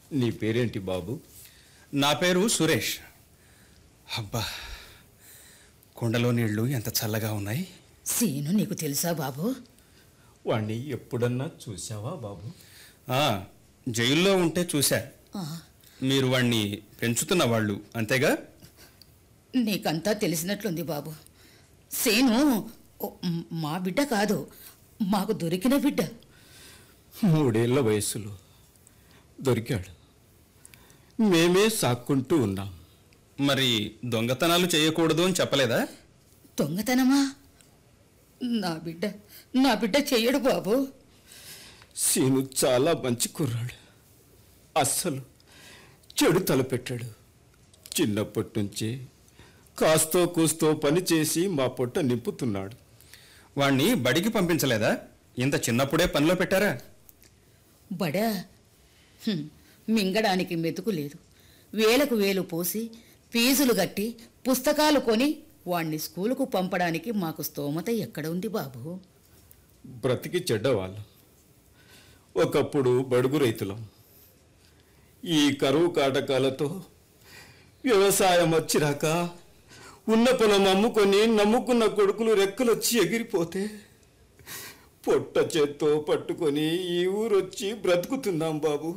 నీ పేరేంటి బాబు నా పేరు సురేష్ అబ్బా కుండలో నీళ్లు ఎంత చల్లగా ఉన్నాయి సీను నీకు తెలుసా బాబు వాణ్ణి ఎప్పుడన్నా చూసావా బాబు ఆ, జైల్లో ఉంటే చూశా ఆ, మీరు వాణ్ణి పెంచుతున్న వాళ్ళు అంతేగా నీకంతా తెలిసినట్లుంది బాబు సీను ఓ, మ్, మా బిడ్డ కాదు మాకు దొరికిన బిడ్డ మూడేళ్ల వయసులో దొరికాడు మేమే సాక్కుంటూ ఉన్నాం మరి దొంగతనాలు చేయకూడదు అని చెప్పలేదా దొంగతనమా నా బిడ్డ నా బిడ్డ చెయ్యడు బాబు సీను చాలా మంచి కుర్రాడు అస్సలు చెడు తలపెట్టాడు చిన్నప్పటి నుంచే కాస్తో కూస్తో పని చేసి మా పొట్ట నింపుతున్నాడు వాణ్ణి బడికి పంపించలేదా ఇంత చిన్నప్పుడే పనిలో పెట్టారా బడా హ్మ్, మింగడానికి మెతుకు లేదు వేలకు వేలు పోసి ఫీజులు కట్టి పుస్తకాలు కొని వాణ్ణి స్కూలుకు పంపడానికి మాకు స్తోమత ఎక్కడ ఉంది బాబు బ్రతికి చెడ్డవాళ్ళం ఒకప్పుడు బడుగు రైతులం ఈ కరువు కాటకాలతో వ్యవసాయం వచ్చిరాక ఉన్న పొలం అమ్ముకొని నమ్ముకున్న కొడుకులు రెక్కలొచ్చి ఎగిరిపోతే పొట్ట చేత్తో పట్టుకొని ఈ ఊరొచ్చి బ్రతుకుతున్నాం బాబు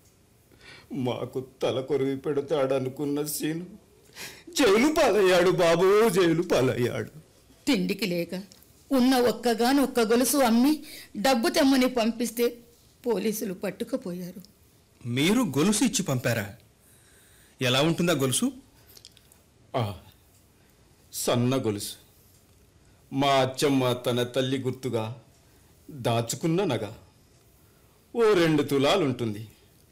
మాకు తల కొరివి పెడతాడనుకున్న సీను జైలు పాలయ్యాడు బాబు జైలు పాలయ్యాడు తిండికి లేక ఉన్న ఒక్కగాను ఒక్క గొలుసు అమ్మి డబ్బు తెమ్మని పంపిస్తే పోలీసులు పట్టుకుపోయారు మీరు గొలుసు ఇచ్చి పంపారా ఎలా ఉంటుందా గొలుసు ఆ, సన్న గొలుసు మా అచ్చమ్మ తన తల్లి గుర్తుగా దాచుకున్న నగ ఓ రెండు తులాలు ఉంటుంది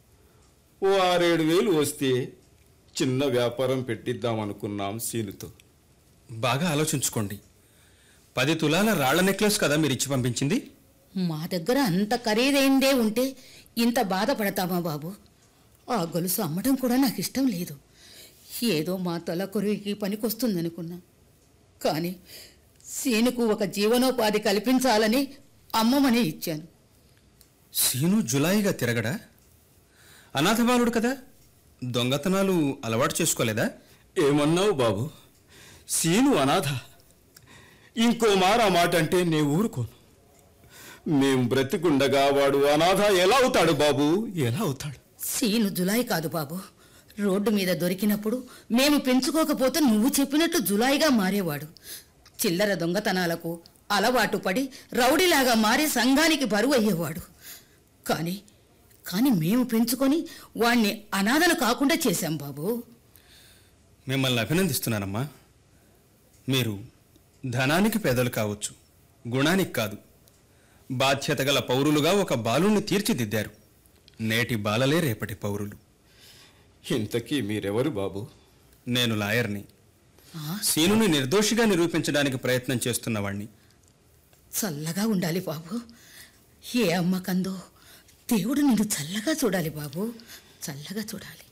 ఓ ఆరేడు వేలు వస్తే చిన్న వ్యాపారం పెట్టిద్దామనుకున్నాం సీనుతో బాగా ఆలోచించుకోండి పది తులాల రాళ్ల నెక్లెస్ కదా మీరు ఇచ్చి పంపించింది మా దగ్గర అంత ఖరీదైందే ఉంటే ఇంత బాధపడతామా బాబు ఆ గొలుసు అమ్మడం కూడా నాకు ఇష్టం లేదు ఏదో మా తల కొరివికి పనికొస్తుందనుకున్నా కానీ సీనుకు ఒక జీవనోపాధి కల్పించాలని అమ్మమని ఇచ్చాను సీను జులాయిగా తిరగడా అనాథబాలుడు కదా దొంగతనాలు అలవాటు చేసుకోలేదా ఏమన్నావు బాబు సీను అనాథ ఇంకో మారా మాట అంటే నే ఊరుకోను మేం బ్రతికుండగా వాడు అనాథ ఎలా అవుతాడు బాబు ఎలా అవుతాడు సీను జులాయి కాదు బాబు రోడ్డు మీద దొరికినప్పుడు మేము పెంచుకోకపోతే నువ్వు చెప్పినట్టు జులాయిగా మారేవాడు చిల్లర దొంగతనాలకు అలవాటు పడి రౌడీలాగా మారి సంఘానికి బరువు అయ్యేవాడు కానీ కానీ మేము పెంచుకొని వాణ్ణి అనాథలు కాకుండా చేశాం బాబు మిమ్మల్ని అభినందిస్తున్నానమ్మా మీరు ధనానికి పేదలు కావచ్చు గుణానికి కాదు బాధ్యత గల పౌరులుగా ఒక బాలుణ్ణి తీర్చిదిద్దారు నేటి బాలలే రేపటి పౌరులు ఇంతకీ మీరెవరు బాబు నేను లాయర్ని ఆ, సీనుని నిర్దోషిగా నిరూపించడానికి ప్రయత్నం చేస్తున్నవాణ్ణి చల్లగా ఉండాలి బాబు ఏ అమ్మ కందో దేవుడు నిన్ను చల్లగా చూడాలి బాబు చల్లగా చూడాలి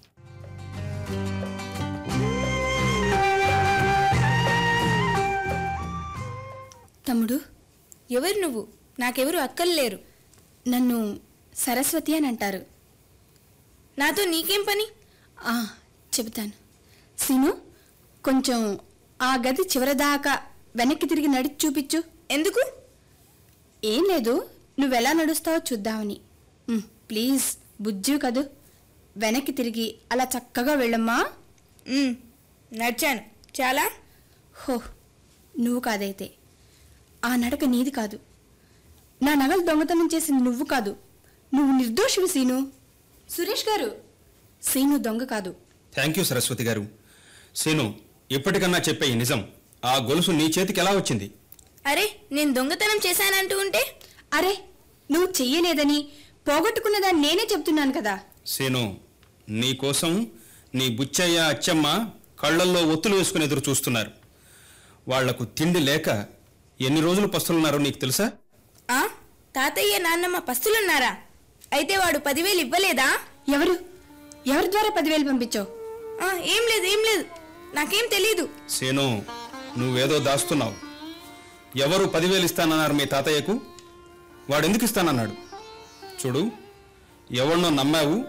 తమ్ముడు ఎవరు నువ్వు నాకెవరు అక్కలు లేరు నన్ను సరస్వతి అని అంటారు నాతో నీకేం పని ఆ, చెబుతాను సీను కొంచెం ఆ గది చివరిదాకా వెనక్కి తిరిగి నడిచి చూపించు ఎందుకు ఏం లేదు నువ్వెలా నడుస్తావో చూద్దామని ఉమ్, ప్లీజ్ బుజ్జు కదూ వెనక్కి తిరిగి అలా చక్కగా వెళ్ళమ్మా నడిచాను చాలా హో నువ్వు కాదైతే ఆ నడక నీది కాదు నా నగలు దొంగతనం చేసింది నువ్వు కాదు నువ్వు నిర్దోషివి సీను సురేష్ గారు సీను దొంగ కాదు థ్యాంక్ యూ సరస్వతి గారు సీను ఇప్పటికన్నా చెప్పే ఈ నిజం ఆ గొలుసు నీ చేతికి ఎలా వచ్చింది అరే నేను దొంగతనం చేశానంటూ ఉంటే అరే నువ్వు చెయ్యలేదని పోగొట్టుకున్నదాన్ని నేనే చెప్తున్నాను కదా సీను నీ కోసం నీ బుచ్చయ్య అచ్చమ్మ కళ్ళల్లో ఒత్తులు వేసుకుని ఎదురు చూస్తున్నారు వాళ్లకు తిండి లేక ఎన్ని రోజులు పస్తులున్నారో నీకు తెలుసా ఆ తాతయ్య నాన్నమ్మ పస్తులున్నారా అయితే వాడు పదివేలు ఇవ్వలేదా ఎవరు ఎవరి ద్వారా పదివేలు పంపించావు ఆ, ఏం లేదు ఏం లేదు నాకేం తెలీదు సీను నువ్వేదో దాస్తున్నావు ఎవరు పదివేలు ఇస్తానన్నారు మీ తాతయ్యకు వాడు ఎందుకు ఇస్తానన్నాడు చూడు ఎవరినో నమ్మావు